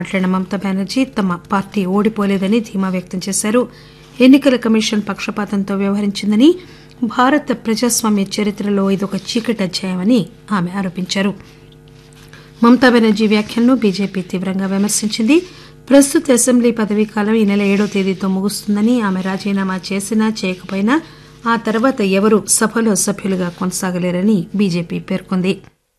మాట్లాడిన మమతా బెనర్జీ తమ పార్టీ ఓడిపోలేదని ధీమా వ్యక్తం చేశారు ఎన్నికల కమిషన్ పక్షపాతంతో వ్యవహరించిందని భారత ప్రజాస్వామ్య చరిత్రలో ఇదొక చీకటి అధ్యాయమని ఆమె ఆరోపించారు మమతా బెనర్జీ వ్యాఖ్యలను బీజేపీ తీవ్రంగా విమర్శించింది ప్రస్తుత అసెంబ్లీ పదవీ కాలం ఈ నెల ఏడో తేదీతో ముగుస్తుందని ఆమె రాజీనామా చేసినా చేయకపోయినా ఆ తర్వాత ఎవరూ సభలో సభ్యులుగా కొనసాగలేరని బీజేపీ పేర్కొంది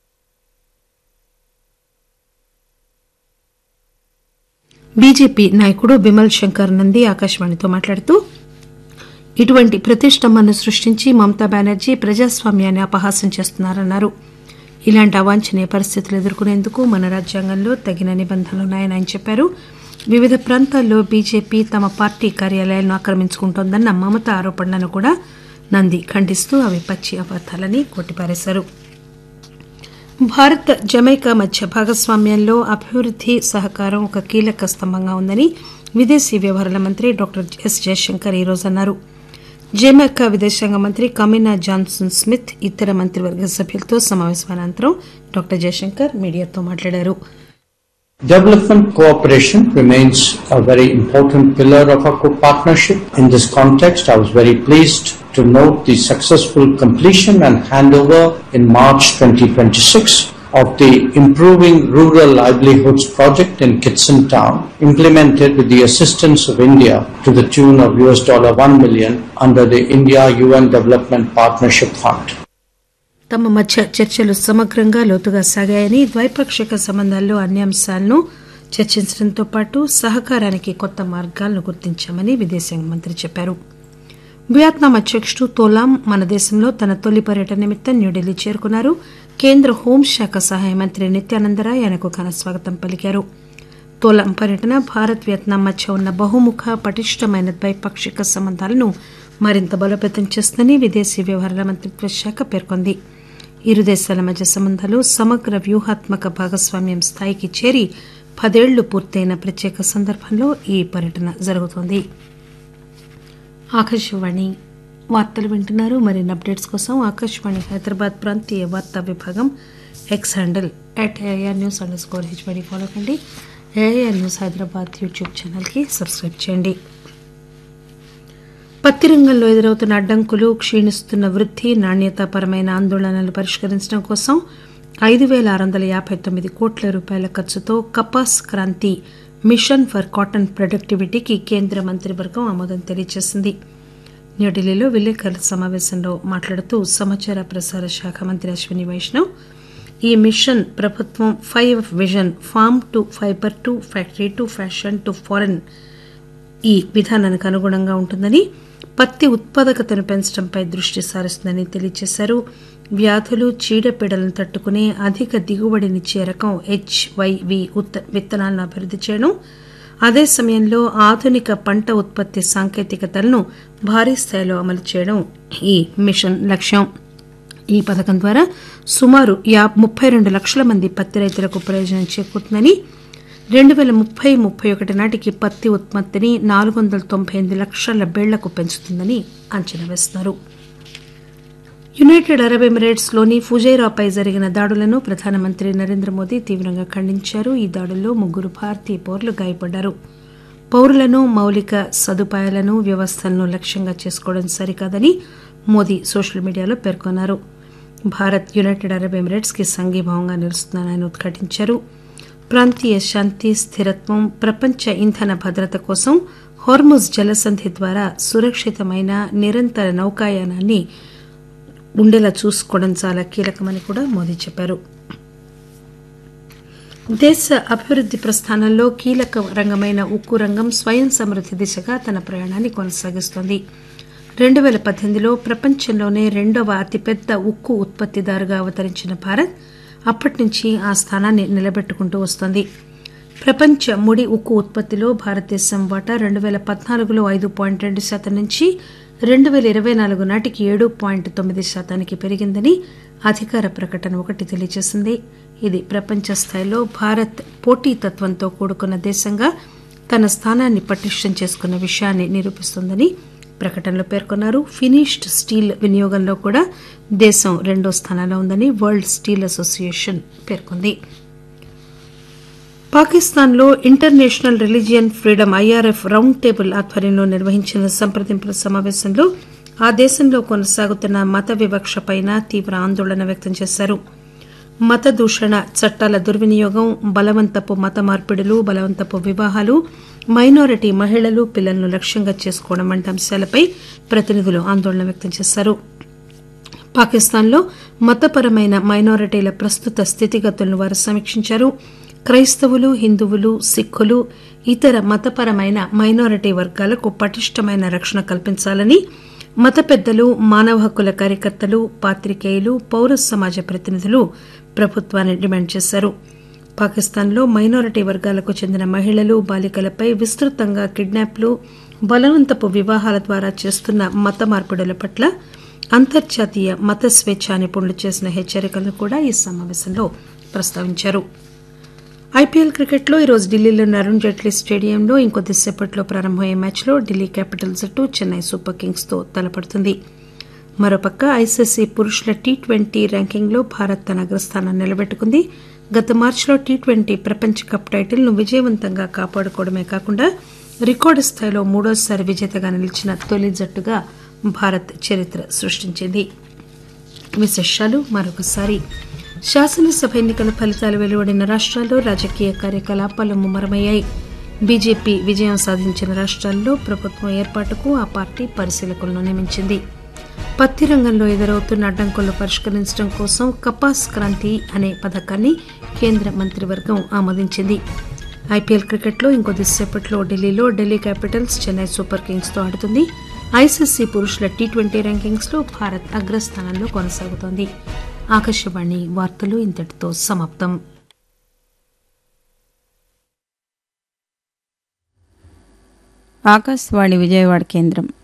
బీజేపీ నాయకుడు బిమల్ శంకర్ నంది ఆకాశవాణితో మాట్లాడుతూ ఇటువంటి ప్రతిష్టంభను సృష్టించి మమతా బెనర్జీ ప్రజాస్వామ్యాన్ని అపహాస్యం చేస్తున్నారన్నారు ఇలాంటి అవాంఛనీయ పరిస్థితులు ఎదుర్కొనేందుకు మన రాజ్యాంగంలో తగిన నిబంధనలున్నాయని ఆయన చెప్పారు వివిధ ప్రాంతాల్లో బీజేపీ తమ పార్టీ కార్యాలయాలను ఆక్రమించుకుంటోందన్న మమత ఆరోపణలను కూడా నంది ఖండిస్తూ అవి పచ్చి అబద్దాలని కొట్టిపారేశారు భారత్ జమైకా మధ్య భాగస్వామ్యంలో అభివృద్ది సహకారం ఒక కీలక స్తంభంగా ఉందని విదేశీ వ్యవహారాల మంత్రి డాక్టర్ ఎస్ జయశంకర్ ఈరోజు అన్నారు జమైకా విదేశాంగ మంత్రి కమినా జాన్సన్ స్మిత్ ఇతర మంత్రివర్గ సభ్యులతో సమావేశం అనంతరం డాక్టర్ జయశంకర్ మీడియాతో మాట్లాడారు Development cooperation remains a very important pillar of our partnership. In this context, I was very pleased to note the successful completion and handover in March 2026 of the Improving Rural Livelihoods project in Kitson Town, implemented with the assistance of India to the tune of US dollar 1 million under the India UN Development Partnership Fund. తమ మధ్య చర్చలు సమగ్రంగా లోతుగా సాగాయని ద్వైపాక్షిక సంబంధాల్లో అన్ని అంశాలను చర్చించడంతో పాటు సహకారానికి కొత్త మార్గాలను గుర్తించామని విదేశాంగ మంత్రి చెప్పారు వియత్నాం అధ్యకుడు తోలాం మన దేశంలో తన తొలి పర్యటన నిమిత్తం న్యూఢిల్లీ చేరుకున్నారు కేంద్ర హోంశాఖ సహాయ మంత్రి నిత్యానందరాయ్ ఆయనకు ఘన స్వాగతం పలికారు తోలాం పర్యటన భారత్ వియత్నాం మధ్య ఉన్న బహుముఖ పటిష్టమైన ద్వైపాక్షిక సంబంధాలను మరింత బలోపేతం చేస్తుందని విదేశీ వ్యవహారాల మంత్రిత్వ శాఖ పేర్కొంది ఇరు దేశాల మధ్య సంబంధాలు సమగ్ర వ్యూహాత్మక భాగస్వామ్యం స్థాయికి చేరి పదేళ్లు పూర్తయిన ప్రత్యేక సందర్భంలో ఈ పర్యటన జరుగుతోంది ఆకాశవాణి వార్తలు వింటున్నారు మరిన్ని అప్డేట్స్ కోసం ఆకాశవాణి హైదరాబాద్ ప్రాంతీయ వార్తా విభాగం X handle at AR news underscore హెచ్బడి ఫాలో కండి ఏఆర్ న్యూస్ హైదరాబాద్ యూట్యూబ్ ఛానల్కి సబ్స్క్రైబ్ చేయండి పత్తి రంగంలో ఎదురవుతున్న అడ్డంకులు క్షీణిస్తున్న వృద్ధి నాణ్యతాపరమైన ఆందోళనలు పరిష్కరించడం కోసం ఐదు పేల ఆరు వందల యాభై తొమ్మిది కోట్ల రూపాయల ఖర్చుతో Kapas Kranti mission for cotton ప్రొడక్టివిటీకి కేంద్ర మంత్రివర్గం ఆమోదం తెలియజేసింది న్యూఢిల్లీలో విలేకరుల సమావేశంలో మాట్లాడుతూ సమాచార ప్రసార శాఖ మంత్రి అశ్విని వైష్ణవ్ ఈ మిషన్ ప్రభుత్వం five vision farm to fibre to factory to fashion to foreign ఈ విధానానికి అనుగుణంగా ఉంటుందని పత్తి ఉత్పాదకతను పెంచడంపై దృష్టి సారిస్తుందని తెలియజేశారు వ్యాధులు చీడపీడలను తట్టుకునే అధిక దిగుబడినిచ్చే రకం హెచ్వైవి విత్తనాలను అభివృద్ది చేయడం అదే సమయంలో ఆధునిక పంట ఉత్పత్తి సాంకేతికతలను భారీ స్థాయిలో అమలు చేయడం ఈ మిషన్ లక్ష్యం ఈ పథకం ద్వారా సుమారు ముప్పై రెండు లక్షల మంది పత్తి రైతులకు ప్రయోజనం చేకూరుతుందని రెండు పేల ముప్పై ముప్పై ఒకటి నాటికి పత్తి ఉత్పత్తిని నాలుగు వందల తొంభై ఎనిమిది లక్షల బేళ్లకు పెంచుతుందని అంచనా వేస్తున్నారు యునైటెడ్ అరబ్ ఎమిరేట్స్ లోని ఫుజైరాపై జరిగిన దాడులను ప్రధానమంత్రి నరేంద్ర మోదీ తీవ్రంగా ఖండించారు ఈ దాడుల్లో ముగ్గురు భారతీయ పౌరులు గాయపడ్డారు పౌరులను మౌలిక సదుపాయాలను వ్యవస్థలను లక్ష్యంగా చేసుకోవడం సరికాదని మోదీ సోషల్ మీడియాలో పేర్కొన్నారు భారత్ యునైటెడ్ అరబ్ ఎమిరేట్స్ కి సంఘీభావంగా నిలుస్తుందని ఆయన ఉద్ఘాటించారు ప్రాంతీయ శాంతి స్థిరత్వం ప్రపంచ ఇంధన భద్రత కోసం హార్ముజ్ జలసంధి ద్వారా సురక్షితమైన నిరంతర నౌకాయానాన్ని ఉండేలా చూసుకోవడం చాలా కీలకమని కూడా మోదీ చెప్పారు దేశ అభివృద్ది ప్రస్థానంలో కీలక రంగమైన ఉక్కు రంగం స్వయం సమృద్ది దిశగా తన ప్రయాణాన్ని కొనసాగిస్తోంది రెండు పేల పద్దెనిమిదిలో ప్రపంచంలోనే రెండవ అతిపెద్ద ఉక్కు ఉత్పత్తిదారుగా అవతరించిన భారత్ అప్పటి నుంచి ఆ స్థానాన్ని నిలబెట్టుకుంటూ వస్తోంది ప్రపంచ ముడి ఉక్కు ఉత్పత్తిలో భారతదేశం వాటా రెండు పేల పద్నాలుగులో ఐదు పాయింట్ రెండు శాతం నుంచి రెండు పేల ఇరవై నాలుగు నాటికి ఏడు పాయింట్ తొమ్మిది శాతానికి పెరిగిందని అధికార ప్రకటన ఒకటి తెలియజేసింది ఇది ప్రపంచ స్థాయిలో భారత్ పోటీతత్వంతో కూడుకున్న దేశంగా తన స్థానాన్ని పటిష్టం చేసుకున్న విషయాన్ని నిరూపిస్తోందని ప్రకటనలో పేర్కొన్నారు ఫినిష్డ్ స్టీల్ వినియోగంలో కూడా దేశం రెండో స్థానంలో ఉందని వరల్డ్ స్టీల్ అసోసియేషన్ పేర్కొంది పాకిస్తాన్లో international religion freedom IRF round table ఆధ్వర్యంలో నిర్వహించిన సంప్రదింపుల సమావేశంలో ఆ దేశంలో కొనసాగుతున్న మత వివక్షపైన తీవ్ర ఆందోళన వ్యక్తం చేశారు మత దూషణ చట్టాల దుర్వినియోగం బలవంతపు మత మార్పిడులు బలవంతపు వివాహాలు మైనారిటీ మహిళలు పిల్లలను లక్ష్యంగా చేసుకోవడం వంటి అంశాలపై ప్రతినిధులు ఆందోళన వ్యక్తం చేశారు పాకిస్తాన్లో మతపరమైన మైనారిటీల ప్రస్తుత స్థితిగతులను వారు సమీక్షించారు క్రైస్తవులు హిందువులు సిక్కులు ఇతర మతపరమైన మైనారిటీ వర్గాలకు పటిష్టమైన రక్షణ కల్పించాలని మత పెద్దలు మానవ హక్కుల కార్యకర్తలు పాత్రికేయులు పౌర సమాజ ప్రతినిధులు ప్రభుత్వాన్ని డిమాండ్ చేశారు పాకిస్తాన్లో మైనారిటీ వర్గాలకు చెందిన మహిళలు బాలికలపై విస్తృతంగా కిడ్నాప్లు బలవంతపు వివాహాల ద్వారా చేస్తున్న మత మార్పిడుల పట్ల అంతర్జాతీయ మత స్వేచ్ఛ నిపుణులు చేసిన హెచ్చరికలను కూడా ఈ సమావేశంలో ప్రస్తావించారు ఐపీఎల్ క్రికెట్లో ఈరోజు ఢిల్లీలోని అరుణ్ జైట్లీ స్టేడియంలో ఇంకొద్దిసేపట్లో ప్రారంభమయ్యే మ్యాచ్లో ఢిల్లీ క్యాపిటల్స్ జట్టు చెన్నై సూపర్ కింగ్స్ తో తలపడుతుంది మరోపక్క ఐసీసీ పురుషుల టీ ట్వంటీ ర్యాంకింగ్లో భారత్ తన అగ్రస్థానం నిలబెట్టుకుంది గత మార్చిలో టీ ట్వంటీ ప్రపంచ కప్ టైటిల్ను విజయవంతంగా కాపాడుకోవడమే కాకుండా రికార్డు స్థాయిలో మూడోసారి విజేతగా నిలిచిన తొలి జట్టుగా భారత్ చరిత్ర సృష్టించింది విశేషాలు మరొకసారి శాసనసభ ఎన్నికల ఫలితాలు వెలువడిన రాష్ట్రాల్లో రాజకీయ కార్యకలాపాలు ముమ్మరమయ్యాయి బీజేపీ విజయం సాధించిన రాష్ట్రాల్లో ప్రభుత్వం ఏర్పాటుకు ఆ పార్టీ పరిశీలకులను నియమించింది పత్తి రంగంలో ఎదురవుతున్న అడ్డంకులను పరిష్కరించడం కోసం కపాస్ క్రాంతి అనే పథకాన్ని కేంద్ర మంత్రివర్గం ఆమోదించింది ఐపీఎల్ క్రికెట్లో ఇంకొద్దిసేపట్లో ఢిల్లీలో Delhi Capitals Chennai Super Kings తో ఆడుతుంది ఐసీసీ పురుషుల టీ ట్వంటీ ర్యాంకింగ్స్ లో భారత్ అగ్రస్థానంలో కొనసాగుతోంది ఆకాశవాణి వార్తలు ఇంతటితో సమాప్తం ఆకాశవాణి విజయవాడ కేంద్రం